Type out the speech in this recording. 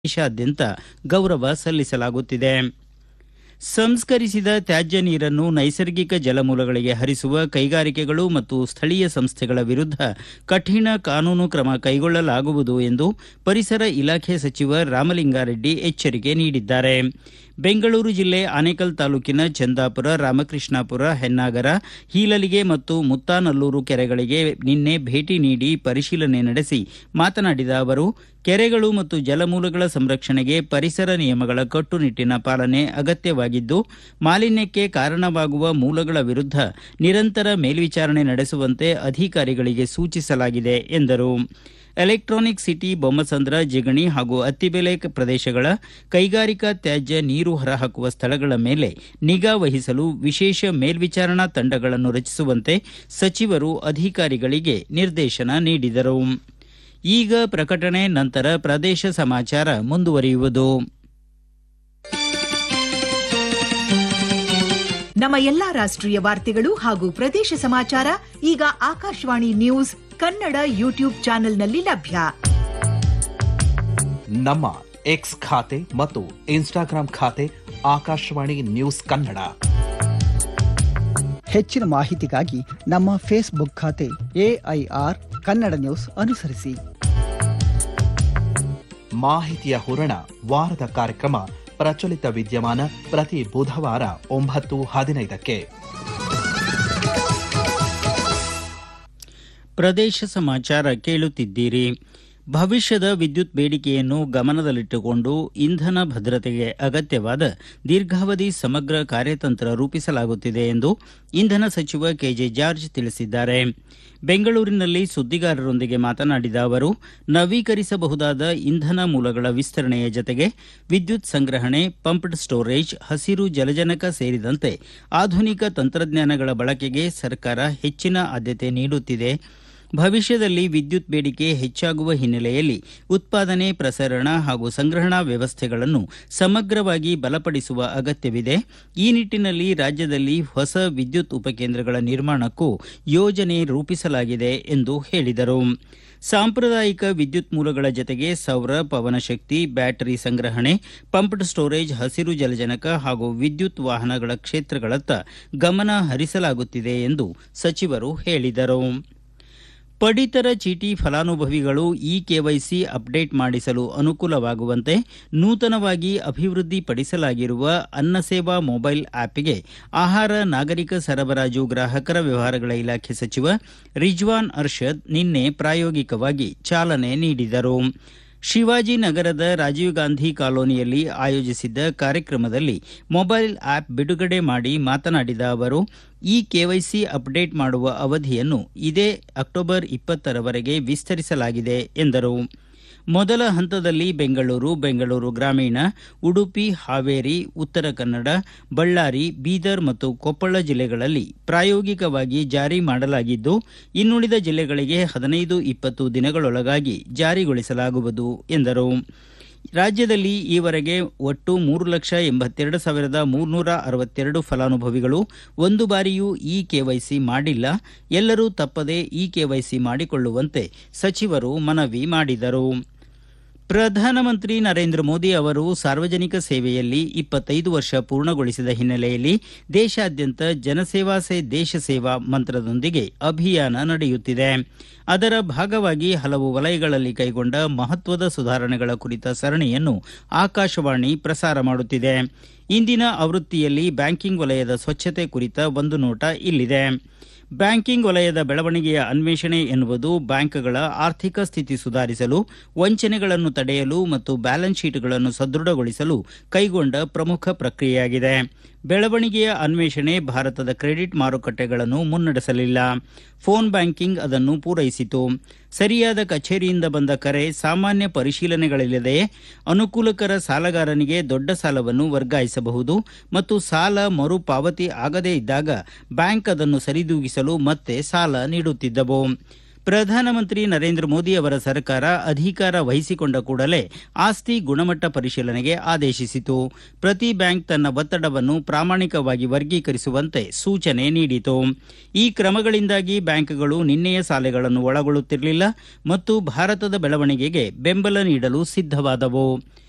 ದೇಶಾದ್ಯಂತ ಗೌರವ ಸಲ್ಲಿಸಲಾಗುತ್ತಿದೆ ಸಂಸ್ಕರಿಸಿದ ತ್ಯಾಜ್ಯ ನೀರನ್ನು ನೈಸರ್ಗಿಕ ಜಲಮೂಲಗಳಿಗೆ ಹರಿಸುವ ಕೈಗಾರಿಕೆಗಳು ಮತ್ತು ಸ್ಥಳೀಯ ಸಂಸ್ಥೆಗಳ ವಿರುದ್ಧ ಕಠಿಣ ಕಾನೂನು ಕ್ರಮ ಕೈಗೊಳ್ಳಲಾಗುವುದು ಎಂದು ಪರಿಸರ ಇಲಾಖೆ ಸಚಿವ ರಾಮಲಿಂಗಾರೆಡ್ಡಿ ಎಚ್ಚರಿಕೆ ನೀಡಿದ್ದಾರೆ ಬೆಂಗಳೂರು ಜಿಲ್ಲೆ ಆನೇಕಲ್ ತಾಲೂಕಿನ ಚಂದಾಪುರ ರಾಮಕೃಷ್ಣಾಪುರ ಹೆನ್ನಾಗರ ಹೀಲಲಿಗೆ ಮತ್ತು ಮುತ್ತಾನಲ್ಲೂರು ಕೆರೆಗಳಿಗೆ ನಿನ್ನೆ ಭೇಟಿ ನೀಡಿ ಪರಿಶೀಲನೆ ನಡೆಸಿ ಮಾತನಾಡಿದ ಅವರು ಕೆರೆಗಳು ಮತ್ತು ಜಲಮೂಲಗಳ ಸಂರಕ್ಷಣೆಗೆ ಪರಿಸರ ನಿಯಮಗಳ ಕಟ್ಟುನಿಟ್ಟಿನ ಪಾಲನೆ ಅಗತ್ಯವಾಗಿದ್ದು ಮಾಲಿನ್ಯಕ್ಕೆ ಕಾರಣವಾಗುವ ಮೂಲಗಳ ವಿರುದ್ಧ ನಿರಂತರ ಮೇಲ್ವಿಚಾರಣೆ ನಡೆಸುವಂತೆ ಅಧಿಕಾರಿಗಳಿಗೆ ಸೂಚಿಸಲಾಗಿದೆ ಎಂದರು ಎಲೆಕ್ಟ್ರಾನಿಕ್ ಸಿಟಿ ಬೊಮ್ಮಸಂದ್ರ ಜಿಗಣಿ ಹಾಗೂ ಅತ್ತಿಬೆಲೆ ಪ್ರದೇಶಗಳ ಕೈಗಾರಿಕಾ ತ್ಯಾಜ್ಯ ನೀರು ಹೊರಹಾಕುವ ಸ್ಥಳಗಳ ಮೇಲೆ ನಿಗಾ ವಹಿಸಲು ವಿಶೇಷ ಮೇಲ್ವಿಚಾರಣಾ ತಂಡಗಳನ್ನು ರಚಿಸುವಂತೆ ಸಚಿವರು ಅಧಿಕಾರಿಗಳಿಗೆ ನಿರ್ದೇಶನ ನೀಡಿದರು ಈಗ ಪ್ರಕಟಣೆ ನಂತರ ಪ್ರದೇಶ ಸಮಾಚಾರ ಮುಂದುವರಿಯುವುದು ನಮ್ಮ ಎಲ್ಲಾ ರಾಷ್ಟ್ರೀಯ ವಾರ್ತೆಗಳು ಹಾಗೂ ಪ್ರದೇಶ ಸಮಾಚಾರ ಈಗ ಆಕಾಶವಾಣಿ ನ್ಯೂಸ್ ಕನ್ನಡ ಯೂಟ್ಯೂಬ್ ಚಾನೆಲ್ನಲ್ಲಿ ಲಭ್ಯ ನಮ್ಮ ಎಕ್ಸ್ ಖಾತೆ ಮತ್ತು ಇನ್ಸ್ಟಾಗ್ರಾಂ ಖಾತೆ ಆಕಾಶವಾಣಿ ನ್ಯೂಸ್ ಕನ್ನಡ ಹೆಚ್ಚಿನ ಮಾಹಿತಿಗಾಗಿ ನಮ್ಮ ಫೇಸ್ಬುಕ್ ಖಾತೆ ಎಐಆರ್ ಕನ್ನಡ ನ್ಯೂಸ್ ಅನುಸರಿಸಿ ಮಾಹಿತಿಯ ಹೂರಣ ವಾರದ ಕಾರ್ಯಕ್ರಮ ಪ್ರಚಲಿತ ವಿದ್ಯಮಾನ ಪ್ರತಿ ಬುಧವಾರ ಒಂಬತ್ತು ಹದಿನೈದಕ್ಕೆ ಪ್ರದೇಶ ಸಮಾಚಾರ ಕೇಳುತ್ತಿದ್ದೀರಿ ಭವಿಷ್ಯದ ವಿದ್ಯುತ್ ಬೇಡಿಕೆಯನ್ನು ಗಮನದಲ್ಲಿಟ್ಟುಕೊಂಡು ಇಂಧನ ಭದ್ರತೆಗೆ ಅಗತ್ಯವಾದ ದೀರ್ಘಾವಧಿ ಸಮಗ್ರ ಕಾರ್ಯತಂತ್ರ ರೂಪಿಸಲಾಗುತ್ತಿದೆ ಎಂದು ಇಂಧನ ಸಚಿವ ಕೆಜೆ ಜಾರ್ಜ್ ತಿಳಿಸಿದ್ದಾರೆ ಬೆಂಗಳೂರಿನಲ್ಲಿ ಸುದ್ದಿಗಾರರೊಂದಿಗೆ ಮಾತನಾಡಿದ ಅವರು ನವೀಕರಿಸಬಹುದಾದ ಇಂಧನ ಮೂಲಗಳ ವಿಸ್ತರಣೆಯ ಜತೆಗೆ ವಿದ್ಯುತ್ ಸಂಗ್ರಹಣೆ ಪಂಪ್ಡ್ ಸ್ಟೋರೇಜ್ ಹಸಿರು ಜಲಜನಕ ಸೇರಿದಂತೆ ಆಧುನಿಕ ತಂತ್ರಜ್ಞಾನಗಳ ಬಳಕೆಗೆ ಸರ್ಕಾರ ಹೆಚ್ಚಿನ ಆದ್ಯತೆ ನೀಡುತ್ತಿದೆ ಭವಿಷ್ಯದಲ್ಲಿ ವಿದ್ಯುತ್ ಬೇಡಿಕೆ ಹೆಚ್ಚಾಗುವ ಹಿನ್ನೆಲೆಯಲ್ಲಿ ಉತ್ಪಾದನೆ ಪ್ರಸರಣ ಹಾಗೂ ಸಂಗ್ರಹಣಾ ವ್ಯವಸ್ಥೆಗಳನ್ನು ಸಮಗ್ರವಾಗಿ ಬಲಪಡಿಸುವ ಅಗತ್ಯವಿದೆ ಈ ನಿಟ್ಟಿನಲ್ಲಿ ರಾಜ್ಯದಲ್ಲಿ ಹೊಸ ವಿದ್ಯುತ್ ಉಪಕೇಂದ್ರಗಳ ನಿರ್ಮಾಣಕ್ಕೂ ಯೋಜನೆ ರೂಪಿಸಲಾಗಿದೆ ಎಂದು ಹೇಳಿದರು ಸಾಂಪ್ರದಾಯಿಕ ವಿದ್ಯುತ್ ಮೂಲಗಳ ಜತೆಗೆ ಸೌರ ಪವನಶಕ್ತಿ ಬ್ಯಾಟರಿ ಸಂಗ್ರಹಣೆ ಪಂಪ್ಡ್ ಸ್ಟೋರೇಜ್ ಹಸಿರು ಜಲಜನಕ ಹಾಗೂ ವಿದ್ಯುತ್ ವಾಹನಗಳ ಕ್ಷೇತ್ರಗಳತ್ತ ಗಮನ ಹರಿಸಲಾಗುತ್ತಿದೆ ಎಂದು ಸಚಿವರು ಹೇಳಿದರು ಪಡಿತರ ಚೀಟಿ ಫಲಾನುಭವಿಗಳು ಇ ಕೆವೈಸಿ ಅಪ್ಡೇಟ್ ಮಾಡಿಸಲು ಅನುಕೂಲವಾಗುವಂತೆ ನೂತನವಾಗಿ ಅಭಿವೃದ್ಧಿಪಡಿಸಲಾಗಿರುವ ಅನ್ನಸೇವಾ ಮೊಬೈಲ್ ಆಪ್ಗೆ ಆಹಾರ ನಾಗರಿಕ ಸರಬರಾಜು ಗ್ರಾಹಕರ ವ್ಯವಹಾರಗಳ ಇಲಾಖೆ ಸಚಿವ ರಿಜ್ವಾನ್ ಅರ್ಷದ್ ನಿನ್ನೆ ಪ್ರಾಯೋಗಿಕವಾಗಿ ಚಾಲನೆ ನೀಡಿದರು ಶಿವಾಜಿನಗರದ ರಾಜೀವ್ ಗಾಂಧಿ ಕಾಲೋನಿಯಲ್ಲಿ ಆಯೋಜಿಸಿದ್ದ ಕಾರ್ಯಕ್ರಮದಲ್ಲಿ ಮೊಬೈಲ್ ಆಪ್ ಬಿಡುಗಡೆ ಮಾಡಿ ಮಾತನಾಡಿದ ಅವರು ಈ ಕೆವೈಸಿ ಅಪ್ಡೇಟ್ ಮಾಡುವ ಅವಧಿಯನ್ನು ಇದೇ ಅಕ್ಟೋಬರ್ ಇಪ್ಪತ್ತರವರೆಗೆ ವಿಸ್ತರಿಸಲಾಗಿದೆ ಎಂದರು ಮೊದಲ ಹಂತದಲ್ಲಿ ಬೆಂಗಳೂರು ಬೆಂಗಳೂರು ಗ್ರಾಮೀಣ ಉಡುಪಿ ಹಾವೇರಿ ಉತ್ತರ ಕನ್ನಡ ಬಳ್ಳಾರಿ ಬೀದರ್ ಮತ್ತು ಕೊಪ್ಪಳ ಜಿಲ್ಲೆಗಳಲ್ಲಿ ಪ್ರಾಯೋಗಿಕವಾಗಿ ಜಾರಿ ಮಾಡಲಾಗಿದ್ದು ಇನ್ನುಳಿದ ಜಿಲ್ಲೆಗಳಿಗೆ ಹದಿನೈದು ಇಪ್ಪತ್ತು ದಿನಗಳೊಳಗಾಗಿ ಜಾರಿಗೊಳಿಸಲಾಗುವುದು ಎಂದರು ರಾಜ್ಯದಲ್ಲಿ ಈವರೆಗೆ ಒಟ್ಟು ಮೂರು ಲಕ್ಷ ಎಂಬತ್ತೆರಡು ಸಾವಿರದ ಮೂರ್ನೂರ ಅರವತ್ತೆರಡು ಫಲಾನುಭವಿಗಳು ಒಂದು ಬಾರಿಯೂ ಇ ಕೆವೈಸಿ ಮಾಡಿಲ್ಲ ಎಲ್ಲರೂ ತಪ್ಪದೆ ಇ ಕೆವೈಸಿ ಮಾಡಿಕೊಳ್ಳುವಂತೆ ಸಚಿವರು ಮನವಿ ಮಾಡಿದರು ಪ್ರಧಾನಮಂತ್ರಿ ನರೇಂದ್ರ ಮೋದಿ ಅವರು ಸಾರ್ವಜನಿಕ ಸೇವೆಯಲ್ಲಿ ಇಪ್ಪತ್ತೈದು ವರ್ಷ ಪೂರ್ಣಗೊಳಿಸಿದ ಹಿನ್ನೆಲೆಯಲ್ಲಿ ದೇಶಾದ್ಯಂತ ಜನಸೇವಾ ಸೇ ದೇಶ ಸೇವಾ ಮಂತ್ರದೊಂದಿಗೆ ಅಭಿಯಾನ ನಡೆಯುತ್ತಿದೆ ಅದರ ಭಾಗವಾಗಿ ಹಲವು ವಲಯಗಳಲ್ಲಿ ಕೈಗೊಂಡ ಮಹತ್ವದ ಸುಧಾರಣೆಗಳ ಕುರಿತ ಸರಣಿಯನ್ನು ಆಕಾಶವಾಣಿ ಪ್ರಸಾರ ಮಾಡುತ್ತಿದೆ ಇಂದಿನ ಆವೃತ್ತಿಯಲ್ಲಿ ಬ್ಯಾಂಕಿಂಗ್ ವಲಯದ ಸ್ವಚ್ಛತೆ ಕುರಿತ ಒಂದು ನೋಟ ಇಲ್ಲಿದೆ ಬ್ಯಾಂಕಿಂಗ್ ವಲಯದ ಬೆಳವಣಿಗೆಯ ಅನ್ವೇಷಣೆ ಎನ್ನುವುದು ಬ್ಯಾಂಕ್ಗಳ ಆರ್ಥಿಕ ಸ್ಥಿತಿ ಸುಧಾರಿಸಲು ವಂಚನೆಗಳನ್ನು ತಡೆಯಲು ಮತ್ತು ಬ್ಯಾಲೆನ್ಸ್ ಶೀಟ್ಗಳನ್ನು ಸದೃಢಗೊಳಿಸಲು ಕೈಗೊಂಡ ಪ್ರಮುಖ ಪ್ರಕ್ರಿಯೆಯಾಗಿದೆ ಬೆಳವಣಿಗೆಯ ಅನ್ವೇಷಣೆ ಭಾರತದ ಕ್ರೆಡಿಟ್ ಮಾರುಕಟ್ಟೆಗಳನ್ನು ಮುನ್ನಡೆಸಲಿಲ್ಲ ಫೋನ್ ಬ್ಯಾಂಕಿಂಗ್ ಅದನ್ನು ಪೂರೈಸಿತು ಸರಿಯಾದ ಕಚೇರಿಯಿಂದ ಬಂದ ಕರೆ ಸಾಮಾನ್ಯ ಪರಿಶೀಲನೆಗಳಿಲ್ಲದೆಯೇ ಅನುಕೂಲಕರ ಸಾಲಗಾರನಿಗೆ ದೊಡ್ಡ ಸಾಲವನ್ನು ವರ್ಗಾಯಿಸಬಹುದು ಮತ್ತು ಸಾಲ ಮರುಪಾವತಿ ಆಗದೇ ಇದ್ದಾಗ ಬ್ಯಾಂಕ್ ಅದನ್ನು ಸರಿದೂಗಿಸಲು ಮತ್ತೆ ಸಾಲ ನೀಡುತ್ತಿದ್ದವು ಪ್ರಧಾನಮಂತ್ರಿ ನರೇಂದ್ರ ಮೋದಿ ಅವರ ಸರ್ಕಾರ ಅಧಿಕಾರ ವಹಿಸಿಕೊಂಡ ಕೂಡಲೇ ಆಸ್ತಿ ಗುಣಮಟ್ಟ ಪರಿಶೀಲನೆಗೆ ಆದೇಶಿಸಿತು ಪ್ರತಿ ಬ್ಯಾಂಕ್ ತನ್ನ ಒತ್ತಡವನ್ನು ಪ್ರಾಮಾಣಿಕವಾಗಿ ವರ್ಗೀಕರಿಸುವಂತೆ ಸೂಚನೆ ನೀಡಿತು ಈ ಕ್ರಮಗಳಿಂದಾಗಿ ಬ್ಯಾಂಕ್ಗಳು ನಿನ್ನೆಯ ಸಾಲೆಗಳನ್ನು ಒಳಗೊಳ್ಳುತ್ತಿರಲಿಲ್ಲ ಮತ್ತು ಭಾರತದ ಬೆಳವಣಿಗೆಗೆ ಬೆಂಬಲ ನೀಡಲು ಸಿದ್ಧವಾದವು